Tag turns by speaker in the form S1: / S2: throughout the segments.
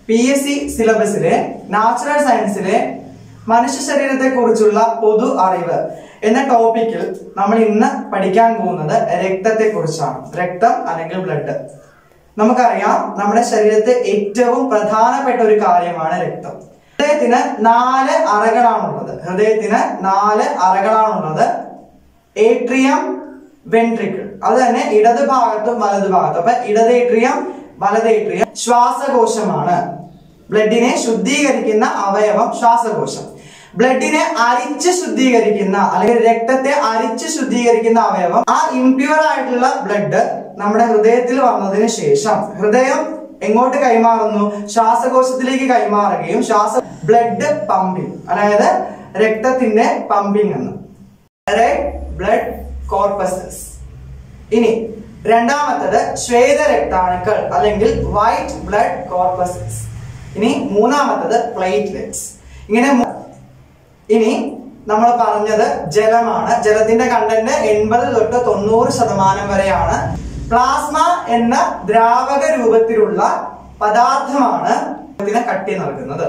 S1: P S C സിലബസിലെ natural സയൻസിലെ മനുഷ്യ ശരീരത്തെ കുറിച്ചുള്ള പൊതു അറിവ് എന്ന ടോപ്പിക്കിൽ നമ്മൾ ഇന്ന് പഠിക്കാൻ പോകുന്നത് രക്തത്തെ കുറിച്ചാണ് രക്തം അല്ലെങ്കിൽ ബ്ലഡ് നമുക്കറിയാം നമ്മുടെ ശരീരത്തെ ഏറ്റവും പ്രധാനപ്പെട്ട ഒരു കാര്യമാണ് രക്തം ഹൃദയത്തിന് നാല് അറകളാണുള്ളത് ഹൃദയത്തിന് നാല് അറകളാണുള്ളത് ഏട്രിയം വെൻട്രിക്കിൾ അത് തന്നെ ഇടത് ഭാഗത്തും വലത് ഭാഗത്തും അപ്പൊ ഇടത് ഏട്രിയം വലത് ഏട്രിയം ശ്വാസകോശമാണ് ബ്ലഡിനെ ശുദ്ധീകരിക്കുന്ന അവയവം ശ്വാസകോശം ബ്ലഡിനെ അരിച്ച് ശുദ്ധീകരിക്കുന്ന അല്ലെങ്കിൽ രക്തത്തെ അരിച്ച് ശുദ്ധീകരിക്കുന്ന അവയവം ആ ഇംപ്യൂർ ആയിട്ടുള്ള ബ്ലഡ് നമ്മുടെ ഹൃദയത്തിൽ വന്നതിന് ശേഷം ഹൃദയം എങ്ങോട്ട് കൈമാറുന്നു ശ്വാസകോശത്തിലേക്ക് കൈമാറുകയും ശ്വാസ ബ്ലഡ് പമ്പിങ് അതായത് രക്തത്തിന്റെ പമ്പിങ് എന്ന് റെഡ് ബ്ലഡ് കോർപ്പസസ് ഇനി രണ്ടാമത്തത് ശ്വേത രക്താണുക്കൾ അല്ലെങ്കിൽ വൈറ്റ് ബ്ലഡ് കോർപ്പസസ് ഇനി മൂന്നാമത്തത് പ്ലേറ്റ്ലെറ്റ്സ് ഇങ്ങനെ മൂ- ഇനി നമ്മൾ പറഞ്ഞത് ജലമാണ് ജലത്തിന്റെ കണ്ടന്റ് എൺപത് തൊട്ട് തൊണ്ണൂറ് ശതമാനം വരെയാണ് പ്ലാസ്മ എന്ന ദ്രാവക രൂപത്തിലുള്ള പദാർത്ഥമാണ് ഇതിനെ കട്ടി നൽകുന്നത്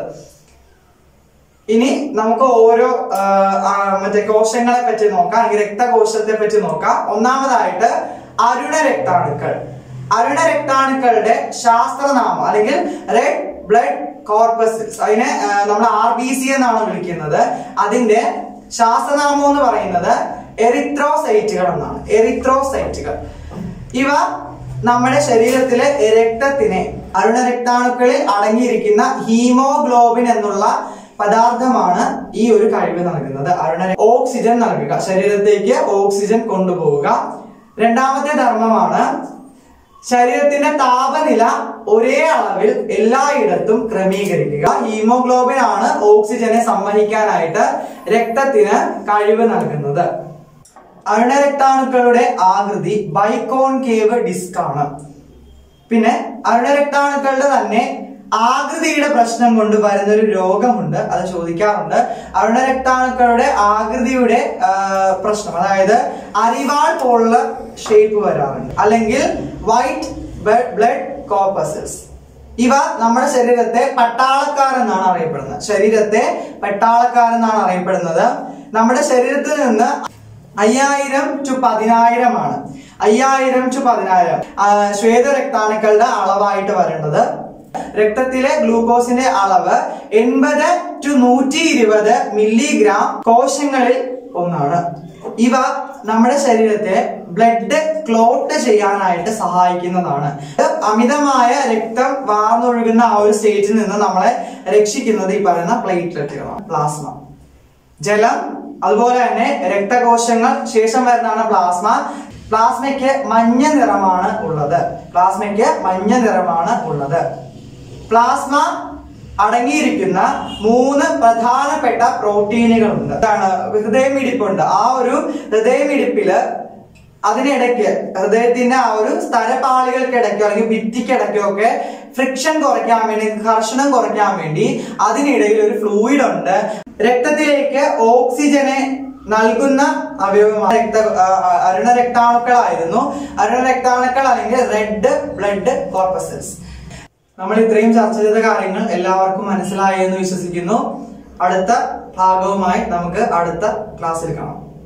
S1: ഇനി നമുക്ക് ഓരോ ആ, ആ, മറ്റേ കോശങ്ങളെ പറ്റി നോക്കാം അല്ലെങ്കിൽ രക്തകോശത്തെ പറ്റി നോക്കാം ഒന്നാമതായിട്ട് അരുണ രക്താണുക്കൾ അരുണ രക്താണുക്കളുടെ ശാസ്ത്രനാമം അല്ലെങ്കിൽ റെഡ് ബ്ലഡ് കോർപ്പസസ് അതിനെ ആ, നമ്മൾ ആർ ബി സി എന്നാണ് വിളിക്കുന്നത് അതിന്റെ ശാസ്ത്രനാമം എന്ന് പറയുന്നത് എറിത്രോസൈറ്റുകൾ എന്നാണ് എറിത്രോസൈറ്റുകൾ ഇവ നമ്മുടെ ശരീരത്തിലെ രക്തത്തിനെ അരുണ രക്താണുക്കളിൽ അടങ്ങിയിരിക്കുന്ന ഹീമോഗ്ലോബിൻ എന്നുള്ള പദാർത്ഥമാണ് ഈ ഒരു കഴിവ് നൽകുന്നത് അരുണ ഓക്സിജൻ നൽകുക ശരീരത്തേക്ക് ഓക്സിജൻ കൊണ്ടുപോവുക രണ്ടാമത്തെ ധർമ്മമാണ് ശരീരത്തിന്റെ താപനില ഒരേ അളവിൽ എല്ലായിടത്തും ക്രമീകരിക്കുക ഹീമോഗ്ലോബിൻ ആണ് ഓക്സിജനെ സംവഹിക്കാനായിട്ട് രക്തത്തിന് കഴിവ് നൽകുന്നത് അരുണരക്താണുക്കളുടെ ആകൃതി ബൈക്കോൺകേവ് ഡിസ്ക് ആണ് പിന്നെ അരുണരക്താണുക്കളുടെ തന്നെ ആകൃതിയുടെ പ്രശ്നം കൊണ്ട് വരുന്ന ഒരു രോഗമുണ്ട് അത് ചോദിക്കാറുണ്ട് അരുണരക്താണുക്കളുടെ ആകൃതിയുടെ ആ, പ്രശ്നം അതായത് അരിവാൾ പോലുള്ള ഷേപ്പ് വരാറുണ്ട് അല്ലെങ്കിൽ വൈറ്റ് ബ്ലഡ് കോപ്പസസ് ഇവ നമ്മുടെ ശരീരത്തെ പട്ടാളക്കാർ എന്നാണ് അറിയപ്പെടുന്നത് ശരീരത്തെ പട്ടാളക്കാർ എന്നാണ് അറിയപ്പെടുന്നത് നമ്മുടെ ശരീരത്തിൽ നിന്ന് അയ്യായിരം ടു പതിനായിരം ആണ് അയ്യായിരം ടു പതിനായിരം ആ, ശ്വേത രക്താണുക്കളുടെ അളവായിട്ട് വരേണ്ടത് രക്തത്തിലെ ഗ്ലൂക്കോസിന്റെ അളവ് എൺപത് ടു നൂറ്റി ഇരുപത് മില്ലിഗ്രാം കോശങ്ങളിൽ ഒന്നാണ് ഇവ നമ്മുടെ ശരീരത്തെ ബ്ലഡ് ക്ലോട്ട് ചെയ്യാനായിട്ട് സഹായിക്കുന്നതാണ് ഇത് അമിതമായ രക്തം വാർന്നൊഴുകുന്ന ആ ഒരു സ്റ്റേജിൽ നിന്ന് നമ്മളെ രക്ഷിക്കുന്നത് ഈ പറയുന്ന പ്ലേറ്റ്ലെറ്റുകളാണ് പ്ലാസ്മ ജലം അതുപോലെ തന്നെ രക്തകോശങ്ങൾ ശേഷം വരുന്നതാണ് പ്ലാസ്മ പ്ലാസ്മയ്ക്ക് മഞ്ഞ നിറമാണ് ഉള്ളത് പ്ലാസ്മയ്ക്ക് മഞ്ഞ നിറമാണ് ഉള്ളത് പ്ലാസ്മ അടങ്ങിയിരിക്കുന്ന മൂന്ന് പ്രധാനപ്പെട്ട പ്രോട്ടീനുകളുണ്ട് അതാണ് ഹൃദയമിടിപ്പുണ്ട് ആ ഒരു ഹൃദയമിടിപ്പില് അതിനിടയ്ക്ക് ഹൃദയത്തിന്റെ ആ ഒരു സ്ഥലപാളികൾക്കിടയ്ക്കോ അല്ലെങ്കിൽ ഭിത്തിക്കിടയ്ക്കോ ഒക്കെ ഫ്രിക്ഷൻ കുറയ്ക്കാൻ വേണ്ടി ഘർഷണം കുറയ്ക്കാൻ വേണ്ടി അതിനിടയിൽ ഒരു ഫ്ലൂയിഡ് ഉണ്ട് രക്തത്തിലേക്ക് ഓക്സിജനെ നൽകുന്ന അവയവമാണ് രക്ത ആ, ആ, അരുണ രക്താണുക്കളായിരുന്നു അരുണ രക്താണുക്കൾ അല്ലെങ്കിൽ റെഡ് ബ്ലഡ് കോർപ്പസസ് നമ്മൾ ഇത്രയും ചർച്ച ചെയ്ത കാര്യങ്ങൾ എല്ലാവർക്കും മനസ്സിലായി എന്ന് വിശ്വസിക്കുന്നു അടുത്ത ഭാഗവുമായി നമുക്ക് അടുത്ത ക്ലാസ്സിൽ കാണാം